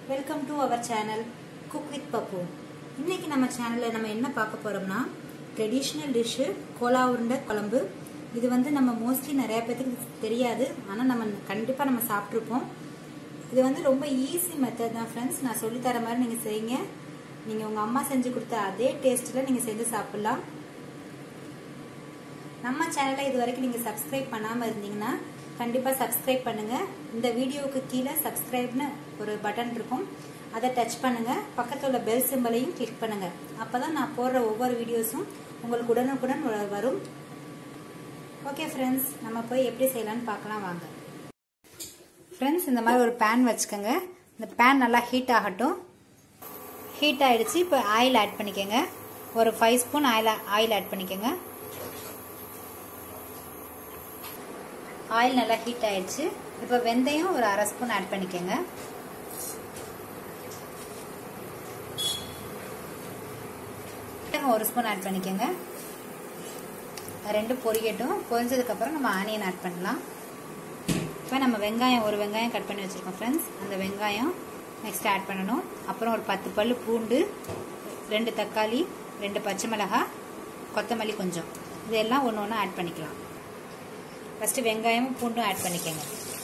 welcome to our channel cook with Pappu இன்னைக்கு நம்ம சேனலில் நம்ம என்ன பார்க்க போறோம்னா ட்ரெடிஷ்னல் டிஷ்ஷு கோலா உருண்டை குழம்பு இது வந்து நம்ம மோஸ்ட்லி நிறைய பேத்துக்கு தெரியாது ஆனால் நம்ம கண்டிப்பாக நம்ம சாப்பிட்ருப்போம் இது வந்து ரொம்ப ஈஸி மெத்தட் தான் ஃப்ரெண்ட்ஸ் நான் சொல்லித்தர மாதிரி நீங்கள் செய்யுங்க நீங்கள் உங்கள் அம்மா செஞ்சு கொடுத்த அதே டேஸ்ட்டில் நீங்கள் செஞ்சு சாப்பிட்லாம் நம்ம சேனலை இது வரைக்கும் நீங்கள் சப்ஸ்கிரைப் பண்ணாமல் இருந்தீங்கன்னா கண்டிப்பாக சப்ஸ்கிரைப் பண்ணுங்கள் இந்த வீடியோவுக்கு கீழே சப்ஸ்கிரைப்னு ஒரு பட்டன் இருக்கும் அதை டச் பண்ணுங்கள் பக்கத்தில் உள்ள பெல் சிம்பலையும் கிளிக் பண்ணுங்கள் அப்போ தான் நான் போடுற ஒவ்வொரு வீடியோஸும் உங்களுக்கு உடனுக்குடன் வ- வரும் ஓகே ஃப்ரெண்ட்ஸ் நம்ம போய் எப்படி செய்யலாம்னு பார்க்கலாம் வாங்க ஃப்ரெண்ட்ஸ் இந்த மாதிரி ஒரு பேன் வச்சுக்கோங்க இந்த பேன் நல்லா ஹீட் ஆகட்டும் ஹீட் ஆயிடுச்சு இப்போ ஆயில் ஆட் பண்ணிக்கோங்க ஒரு five spoon oil oil add பண்ணிக்கோங்க ஆயில் நல்லா ஹீட் ஆயிடுச்சு இப்போ வெந்தயம் ஒரு அரை ஸ்பூன் ஆட் பண்ணிக்கோங்க ஒரு ஸ்பூன் ஆட் பண்ணிக்கோங்க ரெண்டு பொரியட்டும் பொரிஞ்சதுக்கப்புறம் நம்ம ஆனியன் ஆட் பண்ணலாம் இப்போ நம்ம வெங்காயம் ஒரு வெங்காயம் கட் பண்ணி வச்சுருக்கோம் ஃப்ரெண்ட்ஸ் அந்த வெங்காயம் நெக்ஸ்ட் ஆட் பண்ணணும் அப்புறம் ஒரு பத்து பல்லு பூண்டு ரெண்டு தக்காளி ரெண்டு பச்சை மிளகாய் கொத்தமல்லி கொஞ்சம் இதெல்லாம் ஒன்று ஒன்று ஆட் பண்ணிக்கலாம் ஃபஸ்ட்டு வெங்காயமும் பூண்டும் ஆட் பண்ணிக்கோங்க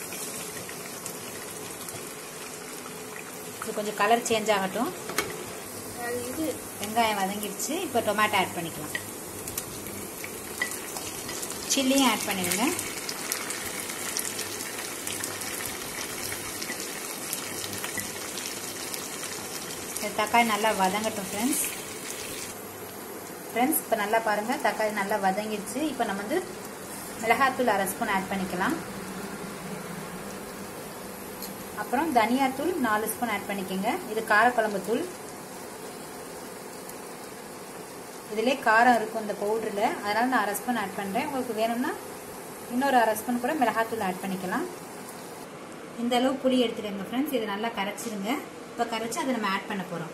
இது கொஞ்சம் கலர் சேஞ்ச் ஆகட்டும் இது வெங்காயம் வதங்கிடுச்சு இப்போ டொமேட்டோ ஆட் பண்ணிக்கலாம் சில்லியும் ஆட் பண்ணிடுங்க இந்த தக்காளி நல்லா வதங்கட்டும் ஃப்ரெண்ட்ஸ் ஃப்ரெண்ட்ஸ் இப்போ நல்லா பாருங்கள் தக்காளி நல்லா வதங்கிடுச்சு இப்போ நம்ம வந்து மிளகாத்தூள் அரை ஸ்பூன் ஆட் பண்ணிக்கலாம் அப்புறம் தனியாத்தூள் நாலு ஸ்பூன் ஆட் பண்ணிக்கோங்க இது காரக்குழம்பு தூள் இதிலே காரம் இருக்கும் இந்த பவுடரில் அதனால் நான் அரை ஸ்பூன் ஆட் பண்ணுறேன் உங்களுக்கு வேணும்னா இன்னொரு அரை ஸ்பூன் கூட மிளகாத்தூள் ஆட் பண்ணிக்கலாம் இந்த அளவு புளி எடுத்துடுங்க ஃப்ரெண்ட்ஸ் இதை நல்லா கரைச்சிருங்க இப்போ கரைச்சி அதை நம்ம ஆட் பண்ண போகிறோம்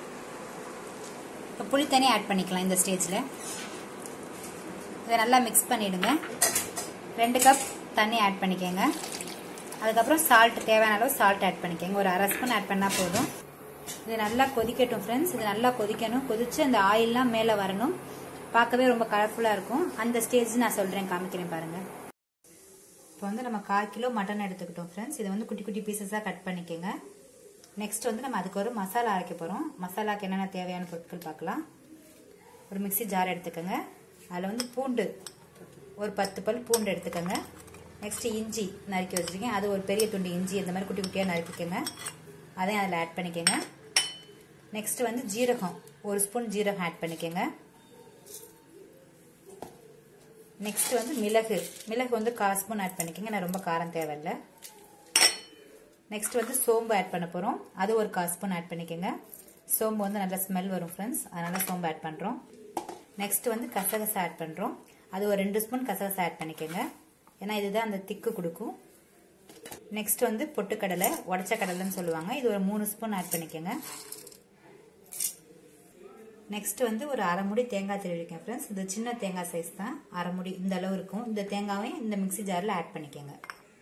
இப்போ புளி தண்ணி ஆட் பண்ணிக்கலாம் இந்த ஸ்டேஜில் இதை நல்லா மிக்ஸ் பண்ணிவிடுங்க ரெண்டு கப் தண்ணி ஆட் பண்ணிக்கோங்க அதுக்கப்புறம் சால்ட் தேவையான அளவு சால்ட் ஆட் பண்ணிக்கோங்க ஒரு அரை ஸ்பூன் ஆட் பண்ணால் போதும் இது நல்லா கொதிக்கட்டும் ஃப்ரெண்ட்ஸ் இது நல்லா கொதிக்கணும் கொதிச்சு அந்த ஆயில்லாம் மேலே வரணும் பார்க்கவே ரொம்ப கலர்ஃபுல்லாக இருக்கும் அந்த ஸ்டேஜ் நான் சொல்கிறேன் காமிக்கிறேன் பாருங்கள் இப்போ வந்து நம்ம கால் கிலோ மட்டன் எடுத்துக்கிட்டோம் ஃப்ரெண்ட்ஸ் இதை வந்து குட்டி குட்டி பீசஸாக கட் பண்ணிக்கோங்க நெக்ஸ்ட் வந்து நம்ம அதுக்கு ஒரு மசாலா அரைக்க போகிறோம் மசாலாக்கு என்னென்ன தேவையான பொருட்கள் பார்க்கலாம் ஒரு மிக்சி ஜார் எடுத்துக்கோங்க அதில் வந்து பூண்டு ஒரு பத்து பல் பூண்டு எடுத்துக்கோங்க நெக்ஸ்ட் இஞ்சி நறுக்கி வச்சுருக்கேன் அது ஒரு பெரிய துண்டு இஞ்சி இந்த மாதிரி குட்டி குட்டியாக நறுக்கிக்கோங்க அதையும் அதில் ஆட் பண்ணிக்கோங்க நெக்ஸ்ட் வந்து ஜீரகம் ஒரு ஸ்பூன் ஜீரகம் ஆட் பண்ணிக்கோங்க நெக்ஸ்ட் வந்து மிளகு மிளகு வந்து கால் ஸ்பூன் ஆட் பண்ணிக்கோங்க நான் ரொம்ப காரம் தேவையில்லை நெக்ஸ்ட் வந்து சோம்பு ஆட் பண்ண போகிறோம் அது ஒரு கால் ஸ்பூன் ஆட் பண்ணிக்கோங்க சோம்பு வந்து நல்லா ஸ்மெல் வரும் ஃப்ரெண்ட்ஸ் அதனால் சோம்பு ஆட் பண்ணுறோம் நெக்ஸ்ட் வந்து கசகசா ஆட் பண்ணுறோம் அது ஒரு ரெண்டு ஸ்பூன் கசகசா ஆட் பண்ணிக்கோங்க ஏன்னா இதுதான் அந்த திக்கு கொடுக்கும் நெக்ஸ்ட் வந்து பொட்டுக்கடலை உடச்ச கடலைன்னு சொல்லுவாங்க இது ஒரு மூணு ஸ்பூன் ஆட் பண்ணிக்கோங்க நெக்ஸ்ட் வந்து ஒரு அரை முடி தேங்காய் திருவிக்கேன் ஃப்ரெண்ட்ஸ் இது சின்ன தேங்காய் சைஸ் தான் அரை முடி இந்த அளவு இருக்கும் இந்த தேங்காவையும் இந்த மிக்சி ஜாரில் ஆட் பண்ணிக்கோங்க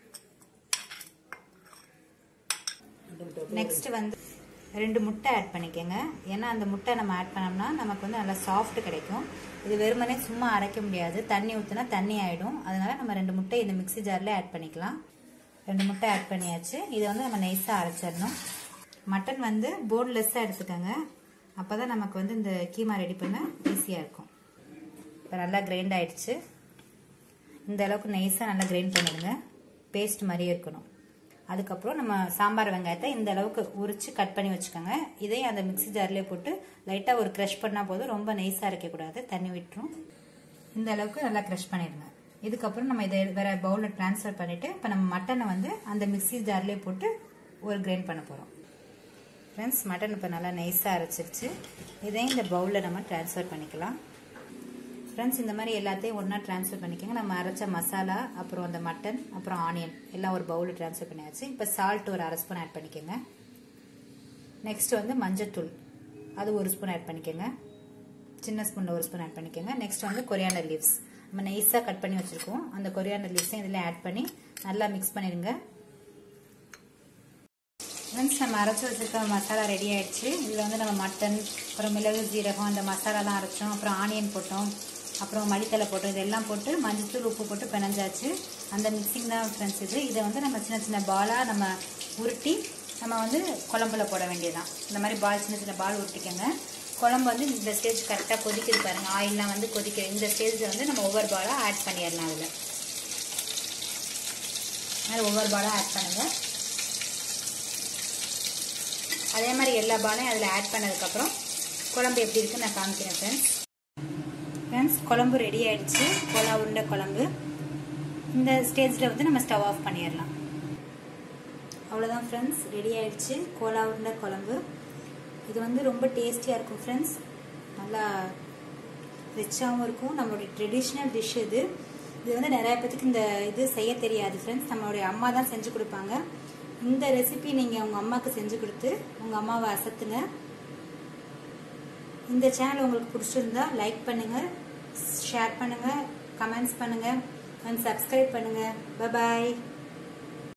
நெக்ஸ்ட் வந்து ரெண்டு முட்டை ஆட் பண்ணிக்கோங்க ஏன்னா அந்த முட்டை நம்ம ஆட் பண்ணோம்னா நமக்கு வந்து நல்லா சாஃப்ட் கிடைக்கும் இது வெறுமனே சும்மா அரைக்க முடியாது தண்ணி ஊற்றினா தண்ணி ஆகிடும் அதனால நம்ம ரெண்டு முட்டை இந்த மிக்சி ஜாரில் ஆட் பண்ணிக்கலாம் ரெண்டு முட்டை ஆட் பண்ணியாச்சு இதை வந்து நம்ம நைஸாக அரைச்சிடணும் மட்டன் வந்து போன்லெஸ்ஸாக எடுத்துக்கோங்க அப்போ தான் நமக்கு வந்து இந்த கீமா ரெடி பண்ண ஈஸியாக இருக்கும் இப்போ நல்லா கிரைண்ட் ஆயிடுச்சு இந்த அளவுக்கு நைஸாக நல்லா கிரைண்ட் பண்ணிடுங்க பேஸ்ட் மாதிரியே இருக்கணும் அதுக்கப்புறம் நம்ம சாம்பார் வெங்காயத்தை இந்த அளவுக்கு உரிச்சு கட் பண்ணி வச்சுக்கோங்க இதையும் அந்த மிக்ஸி ஜார்லேயே போட்டு லைட்டாக ஒரு க்ரஷ் பண்ணால் போதும் ரொம்ப நைஸாக அரைக்கக்கூடாது தண்ணி விட்டுரும் இந்த அளவுக்கு நல்லா க்ரஷ் பண்ணிடுங்க இதுக்கப்புறம் நம்ம இதை வேற பவுலில் ட்ரான்ஸ்ஃபர் பண்ணிவிட்டு இப்போ நம்ம மட்டனை வந்து அந்த மிக்ஸி ஜார்லேயே போட்டு ஒரு கிரைண்ட் பண்ண போகிறோம் ஃப்ரெண்ட்ஸ் மட்டன் இப்போ நல்லா நைஸாக அரைச்சிருச்சு இதையும் இந்த பவுலில் நம்ம ட்ரான்ஸ்ஃபர் பண்ணிக்கலாம் ஃப்ரெண்ட்ஸ் இந்த மாதிரி எல்லாத்தையும் ஒன்றா ட்ரான்ஸ்ஃபர் பண்ணிக்கோங்க நம்ம அரைச்ச மசாலா அப்புறம் அந்த மட்டன் அப்புறம் ஆனியன் எல்லாம் ஒரு பவுலில் ட்ரான்ஸ்ஃபர் பண்ணியாச்சு இப்போ சால்ட் ஒரு அரை ஸ்பூன் ஆட் பண்ணிக்கோங்க நெக்ஸ்ட் வந்து மஞ்சத்தூள் அது ஒரு ஸ்பூன் ஆட் பண்ணிக்கோங்க சின்ன ஸ்பூனில் ஒரு ஸ்பூன் ஆட் பண்ணிக்கோங்க நெக்ஸ்ட் வந்து கொரியாண்டர் லீவ்ஸ் நம்ம நைஸாக கட் பண்ணி வச்சுருக்கோம் அந்த கொரியாண்டர் லீவ்ஸையும் இதில் ஆட் பண்ணி நல்லா மிக்ஸ் பண்ணிடுங்க ஃப்ரெண்ட்ஸ் நம்ம அரைச்சி வச்சுருக்க மசாலா ரெடி ஆயிடுச்சு இதில் வந்து நம்ம மட்டன் அப்புறம் மிளகு ஜீரகம் அந்த மசாலாலாம் அரைச்சோம் அப்புறம் ஆனியன் போட்டோம் அப்புறம் மல்லித்தலை போட்டோம் இதெல்லாம் போட்டு மஞ்சத்தூள் உப்பு போட்டு பிணைஞ்சாச்சு அந்த மிக்சிங் தான் ஃப்ரெண்ட்ஸ் இது இதை வந்து நம்ம சின்ன சின்ன பாலாக நம்ம உருட்டி நம்ம வந்து குழம்புல போட வேண்டியதுதான் இந்த மாதிரி பால் சின்ன சின்ன பால் உருட்டிக்கோங்க குழம்பு வந்து இந்த ஸ்டேஜ் கரெக்டாக கொதிக்குது பாருங்கள் ஆயிலெலாம் வந்து கொதிக்க இந்த ஸ்டேஜில் வந்து நம்ம ஒவ்வொரு பாலாக ஆட் பண்ணிடலாம் அதில் மாதிரி ஒவ்வொரு பாலாக ஆட் பண்ணுங்கள் அதே மாதிரி எல்லா பாலையும் அதில் ஆட் பண்ணதுக்கப்புறம் குழம்பு எப்படி இருக்குன்னு நான் காமிக்கிறேன் ஃப்ரெண்ட்ஸ் ஃப்ரெண்ட்ஸ் குழம்பு ரெடி ஆயிடுச்சு கோலா உருண்டை குழம்பு இந்த ஸ்டேஜில் வந்து நம்ம ஸ்டவ் ஆஃப் பண்ணிடலாம் அவ்வளோதான் ஃப்ரெண்ட்ஸ் ரெடி ஆயிடுச்சு கோலா உருண்டை குழம்பு இது வந்து ரொம்ப டேஸ்டியாக இருக்கும் ஃப்ரெண்ட்ஸ் நல்லா ரிச்சாகவும் இருக்கும் நம்மளுடைய ட்ரெடிஷ்னல் டிஷ் இது இது வந்து நிறைய பேத்துக்கு இந்த இது செய்ய தெரியாது ஃப்ரெண்ட்ஸ் நம்மளுடைய அம்மா தான் செஞ்சு கொடுப்பாங்க இந்த ரெசிபி நீங்கள் உங்கள் அம்மாவுக்கு செஞ்சு கொடுத்து உங்கள் அம்மாவை அசத்துங்க இந்த சேனல் உங்களுக்கு பிடிச்சிருந்தா லைக் பண்ணுங்கள் ஷேர் பண்ணுங்கள் கமெண்ட்ஸ் பண்ணுங்கள் அண்ட் சப்ஸ்கிரைப் பண்ணுங்கள் பாய்